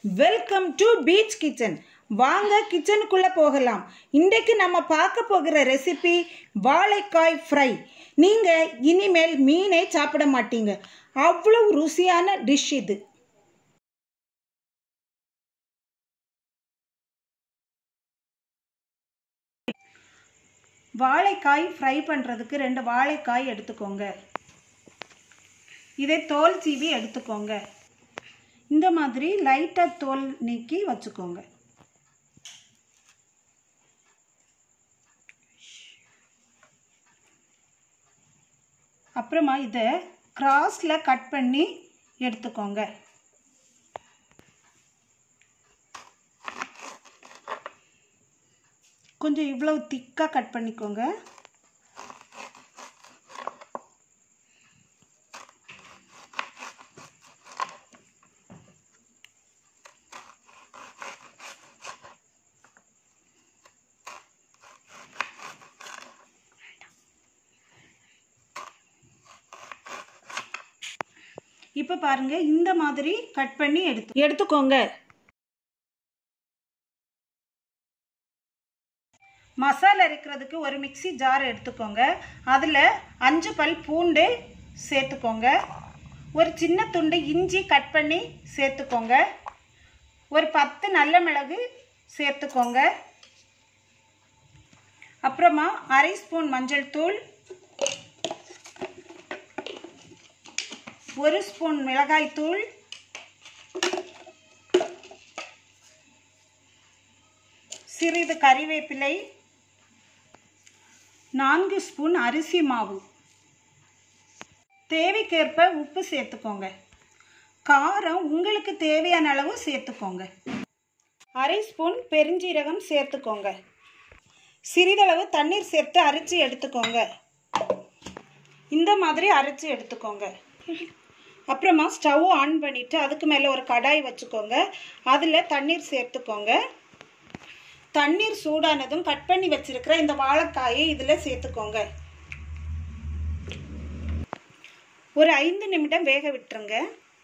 welcome to beach kitchen வாங்க கிச்சனுக்குள்ளே போகலாம் இன்றைக்கு நம்ம பார்க்க போகிற ரெசிபி வாழைக்காய் ஃப்ரை நீங்கள் இனிமேல் மீனே சாப்பிட மாட்டீங்க அவ்வளவு ருசியான டிஷ் இது வாழைக்காய் ஃப்ரை பண்ணுறதுக்கு ரெண்டு வாழைக்காய் எடுத்துக்கோங்க இதை தோல் சீவி எடுத்துக்கோங்க இந்த மாதிரி லைட்டாக தோல் நீக்கி வச்சுக்கோங்க அப்புறமா இதை கிராஸில் கட் பண்ணி எடுத்துக்கோங்க கொஞ்சம் இவ்வளோ திக்காக கட் பண்ணிக்கோங்க இப்போ பாருங்க இந்த மாதிரி கட் பண்ணி எடுத்து எடுத்துக்கோங்க மசாலா அரைக்கிறதுக்கு ஒரு மிக்சி ஜார் எடுத்துக்கோங்க அதில் அஞ்சு பல் பூண்டு சேர்த்துக்கோங்க ஒரு சின்ன துண்டு இஞ்சி கட் பண்ணி சேர்த்துக்கோங்க ஒரு பத்து நல்ல மிளகு சேர்த்துக்கோங்க அப்புறமா அரை ஸ்பூன் மஞ்சள் தூள் ஒரு ஸ்பூன் மிளகாய் தூள் சிறிது கறிவேப்பிலை நான்கு ஸ்பூன் அரிசி மாவு தேவைக்கேற்ப உப்பு சேர்த்துக்கோங்க காரம் உங்களுக்கு தேவையான அளவு சேர்த்துக்கோங்க அரை ஸ்பூன் பெருஞ்சீரகம் சேர்த்துக்கோங்க சிறிதளவு தண்ணீர் சேர்த்து அரைச்சி எடுத்துக்கோங்க இந்த மாதிரி அரைச்சி எடுத்துக்கோங்க அப்புறமா ஸ்டவ் ஆன் பண்ணிவிட்டு அதுக்கு மேலே ஒரு கடாய் வச்சுக்கோங்க அதில் தண்ணீர் சேர்த்துக்கோங்க தண்ணீர் சூடானதும் கட் பண்ணி வச்சிருக்கிற இந்த வாழைக்காயை இதில் சேர்த்துக்கோங்க ஒரு ஐந்து நிமிடம் வேக விட்டுருங்க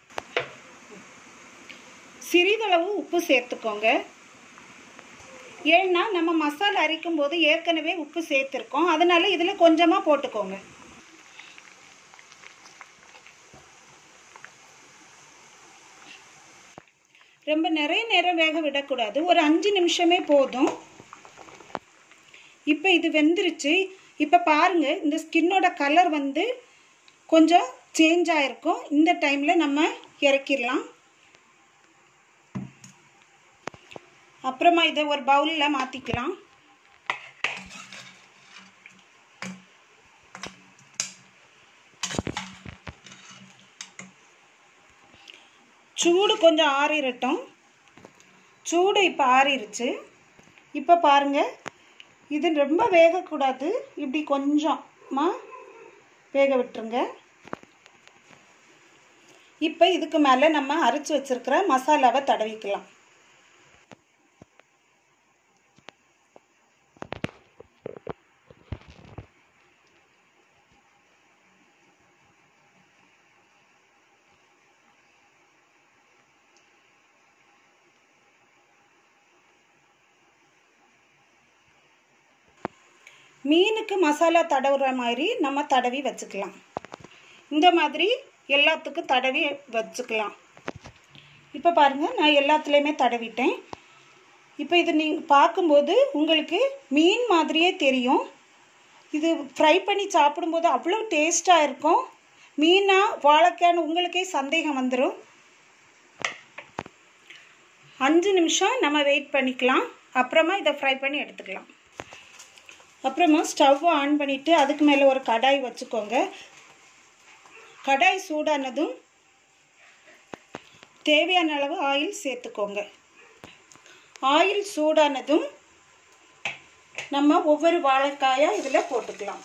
சிறிதளவு உப்பு சேர்த்துக்கோங்க ஏன்னா நம்ம மசாலா அரைக்கும் போது ஏற்கனவே உப்பு சேர்த்துருக்கோம் அதனால இதில் கொஞ்சமாக போட்டுக்கோங்க ரொம்ப நிறைய நேரம் வேக விடக்கூடாது ஒரு அஞ்சு நிமிஷமே போதும் இப்போ இது வெந்துருச்சு இப்போ பாருங்கள் இந்த ஸ்கின்னோட கலர் வந்து கொஞ்சம் சேஞ்ச் ஆகிருக்கும் இந்த டைமில் நம்ம இறக்கிடலாம் அப்புறமா இதை ஒரு பவுலில் மாற்றிக்கலாம் சூடு கொஞ்சம் ஆறிரட்டும் சூடு இப்போ ஆறிருச்சு இப்போ பாருங்கள் இது ரொம்ப வேகக்கூடாது இப்படி கொஞ்சமாக வேக விட்டுருங்க இப்போ இதுக்கு மேலே நம்ம அரைச்சி வச்சுருக்கிற மசாலாவை தடவிக்கலாம் மீனுக்கு மசாலா தடவுற மாதிரி நம்ம தடவி வச்சுக்கலாம் இந்த மாதிரி எல்லாத்துக்கும் தடவி வச்சுக்கலாம் இப்போ பாருங்கள் நான் எல்லாத்துலேயுமே தடவிட்டேன் இப்போ இது நீங்கள் பார்க்கும்போது உங்களுக்கு மீன் மாதிரியே தெரியும் இது ஃப்ரை பண்ணி சாப்பிடும்போது அவ்வளோ டேஸ்ட்டாக இருக்கும் மீனா வாழைக்கான்னு உங்களுக்கே சந்தேகம் வந்துடும் அஞ்சு நிமிஷம் நம்ம வெயிட் பண்ணிக்கலாம் அப்புறமா இதை ஃப்ரை பண்ணி எடுத்துக்கலாம் அப்புறமா ஸ்டவ் ஆன் பண்ணிவிட்டு அதுக்கு மேலே ஒரு கடாய் வச்சுக்கோங்க கடாய் சூடானதும் தேவையான அளவு ஆயில் சேர்த்துக்கோங்க ஆயில் சூடானதும் நம்ம ஒவ்வொரு வாழைக்காயாக இதில் போட்டுக்கலாம்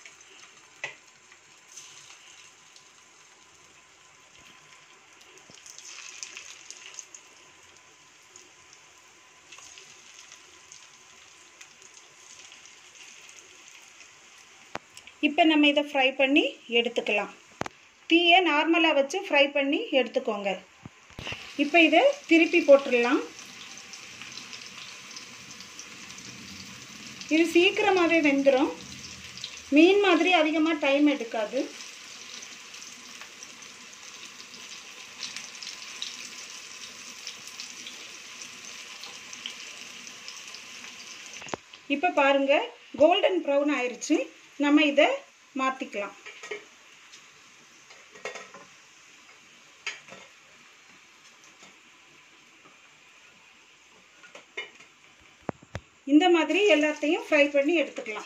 இப்போ நம்ம இதை ஃப்ரை பண்ணி எடுத்துக்கலாம் தீயை நார்மலாக வச்சு ஃப்ரை பண்ணி எடுத்துக்கோங்க இப்போ இதை திருப்பி போட்டுடலாம் இது சீக்கிரமாகவே வெந்துடும் மீன் மாதிரி அதிகமாக டைம் எடுக்காது இப்போ பாருங்க கோல்டன் ப்ரௌன் ஆயிருச்சு நம்ம இதை மாற்றிக்கலாம் இந்த மாதிரி எல்லாத்தையும் ஃப்ரை பண்ணி எடுத்துக்கலாம்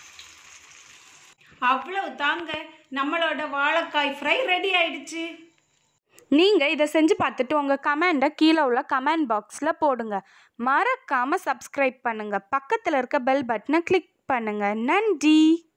அவ்வளவு தாங்க நம்மளோட வாழைக்காய் ஃப்ரை ரெடி ஆயிடுச்சு நீங்கள் இதை செஞ்சு பார்த்துட்டு உங்கள் கமெண்டை கீழே உள்ள கமெண்ட் பாக்ஸில் போடுங்க மறக்காமல் சப்ஸ்கிரைப் பண்ணுங்கள் பக்கத்தில் இருக்க பெல் பட்டனை கிளிக் பண்ணுங்கள் நன்றி